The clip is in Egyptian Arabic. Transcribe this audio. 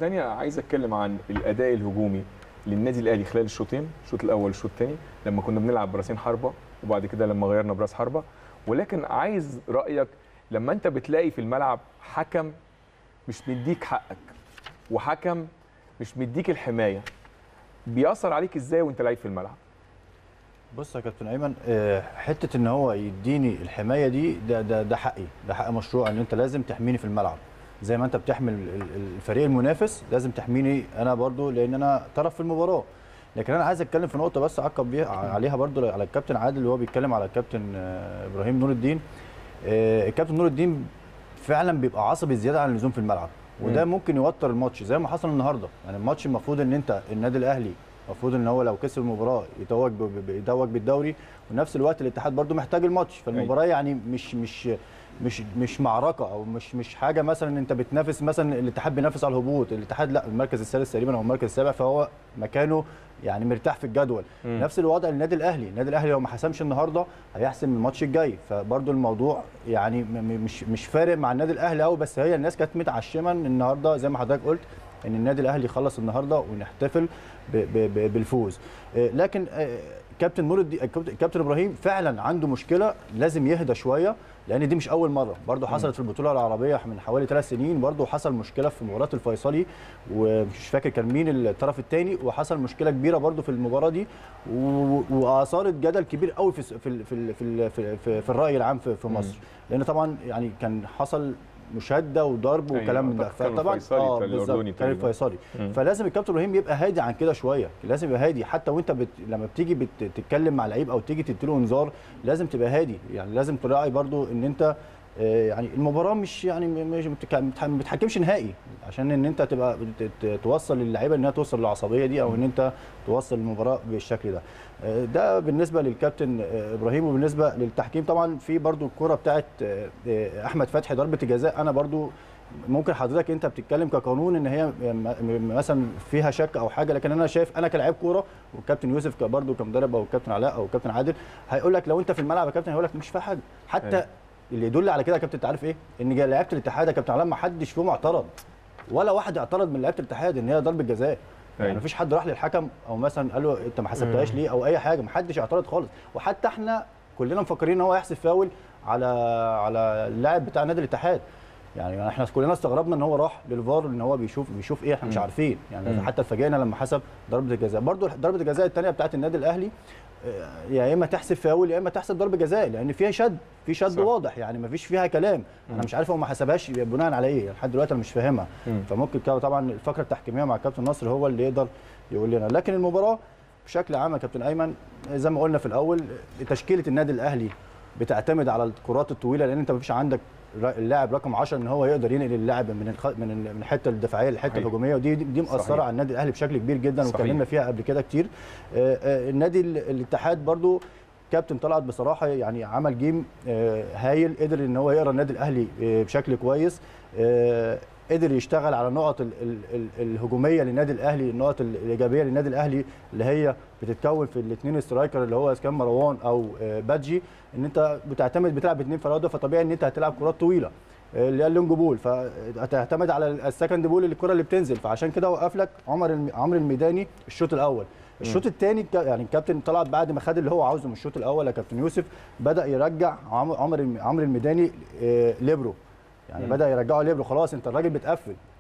تانية عايز اتكلم عن الاداء الهجومي للنادي الاهلي خلال الشوطين الشوط الاول والشوط الثاني لما كنا بنلعب براسين حربه وبعد كده لما غيرنا براس حربه ولكن عايز رايك لما انت بتلاقي في الملعب حكم مش مديك حقك وحكم مش مديك الحمايه بيأثر عليك ازاي وانت لعيب في الملعب بص يا كابتن ايمن آه، حته ان هو يديني الحمايه دي ده ده ده حقي ده حق مشروع ان انت لازم تحميني في الملعب زي ما انت بتحمي ال- ال- الفريق المنافس لازم تحميني انا برضو لان انا طرف في المباراه لكن انا عايز اتكلم في نقطه بس اعقب بيها عليها برضو على الكابتن عادل اللي هو بيتكلم على الكابتن آه، ابراهيم نور الدين آه، الكابتن نور الدين فعلا بيبقى عصبي زياده عن اللزوم في الملعب وده ممكن يوتر الماتش زي ما حصل النهارده يعني الماتش المفروض ان انت النادي الاهلي المفروض ان هو لو كسب المباراه يتوج ب- ب- يتوج بالدوري ونفس الوقت الاتحاد برضو محتاج الماتش فالمباراه يعني مش مش مش مش معركه او مش مش حاجه مثلا انت بتنافس مثلا الاتحاد بينافس على الهبوط الاتحاد لا المركز السادس تقريبا او المركز السابع فهو مكانه يعني مرتاح في الجدول مم. نفس الوضع للنادي الاهلي النادي الاهلي لو ما حسمش النهارده هيحسم الماتش الجاي فبرضو الموضوع يعني م- م- مش مش فارق مع النادي الاهلي قوي بس هي الناس كانت متعشمه إن النهارده زي ما حضرتك قلت ان النادي الاهلي يخلص النهارده ونحتفل ب- ب- ب- بالفوز آه، لكن آه، كابتن نور الدين الكابتن كابتن ابراهيم فعلا عنده مشكله لازم يهدى شويه لان دي مش اول مره برضه حصلت في البطوله العربيه من حوالي ثلاث سنين برضه حصل مشكله في مباراه الفيصلي ومش فاكر كان مين الطرف الثاني وحصل مشكله كبيره برضه في المباراه دي و- واثارت جدل كبير قوي في في ال- في ال- في ال- في, في, في الراي العام في, في مصر لان طبعا يعني كان حصل مشاده وضرب أيوة، وكلام من ده أعتقد كان الفيصلي بتاع بالظبط، الأردني كان تقريباً. الفيصلي مم. فلازم الكابتن ابراهيم يبقى هادي عن كده شويه لازم يبقى هادي حتى وانت بت... لما بتيجي بت... تتكلم مع لعيب او تيجي تديله انذار لازم تبقى هادي يعني لازم تراعي برضو ان انت آه، يعني المباراه مش يعني م- مش بتك- بتح- ما بتحكمش نهائي عشان ان انت تبقى بت- ت- توصل للعيبه انها توصل للعصبيه دي او ان انت توصل المباراه بالشكل ده آه، ده بالنسبه للكابتن آه، ابراهيم وبالنسبه للتحكيم طبعا في برضو الكره بتاعت آه، آه، احمد فتحي ضربه الجزاء انا برضو ممكن حضرتك انت بتتكلم كقانون ان هي م- م- مثلا فيها شك او حاجه لكن انا شايف انا كلاعب كوره والكابتن يوسف برضه كمدرب او الكابتن علاء او الكابتن عادل هيقول لك لو انت في الملعب يا كابتن هيقول لك مش فيها حاجه حتى أيوة. اللي يدل على كده يا كابتن انت عارف ايه ان جا- لعيبه الاتحاد يا كابتن علاء ما حدش فيهم اعترض ولا واحد اعترض من لعيبه الاتحاد ان هي ضربه جزاء يعني أيوة. مفيش حد راح للحكم او مثلا قال له انت ما حسبتهاش ليه او اي حاجه ما حدش اعترض خالص وحتى احنا كلنا مفكرين ان هو يحسب فاول على على اللاعب بتاع نادي الاتحاد يعني احنا كلنا استغربنا ان هو راح للفار ان هو بيشوف بيشوف ايه احنا مش مم. عارفين يعني مم. حتى اتفاجئنا لما حسب ضربه الجزاء برضو ضربه الجزاء الثانيه بتاعت النادي الاهلي آه، يا اما تحسب فاول يا اما تحسب ضربه جزاء لان فيها شد في شد صح. واضح يعني ما فيش فيها كلام انا مش عارف هو ما حسبهاش بناء على ايه لحد دلوقتي انا مش فاهمها مم. فممكن كده طبعا الفقره التحكيميه مع الكابتن نصر هو اللي يقدر يقول لنا لكن المباراه بشكل عام يا كابتن ايمن زي ما قلنا في الاول تشكيله النادي الاهلي بتعتمد على الكرات الطويله لان انت ما فيش عندك را- اللاعب رقم 10 ان هو يقدر ينقل اللاعب من الخ... من ال- من الحته الدفاعيه للحته صحيح. الهجوميه ودي دي دي مأثره صحيح. على النادي الاهلي بشكل كبير جدا صحيح. واتكلمنا فيها قبل كده كتير آه، آه، النادي ال- الاتحاد برضو كابتن طلعت بصراحه يعني عمل جيم آه، هايل قدر ان هو يقرا النادي الاهلي آه، بشكل كويس آه، قدر يشتغل على النقط ال- ال- ال- الهجوميه للنادي الاهلي النقط ال- الايجابيه للنادي الاهلي اللي هي بتتكون في الاثنين سترايكر اللي هو كان مروان او آه، بادجي ان انت بتعتمد بتلعب باثنين فراوده فطبيعي ان انت هتلعب كرات طويله آه، اللي هي اللونج بول فهتعتمد على السكند بول اللي الكره اللي بتنزل فعشان كده وقف لك عمر الم- عمرو الميداني الشوط الاول الشوط الثاني يعني الكابتن طلع بعد ما خد اللي هو عاوزه من الشوط الاول يا كابتن يوسف بدا يرجع عم- عمر الم- عمرو الميداني آه، ليبرو يعني مم. بدا يرجعه ليبرو خلاص انت الراجل بتقفل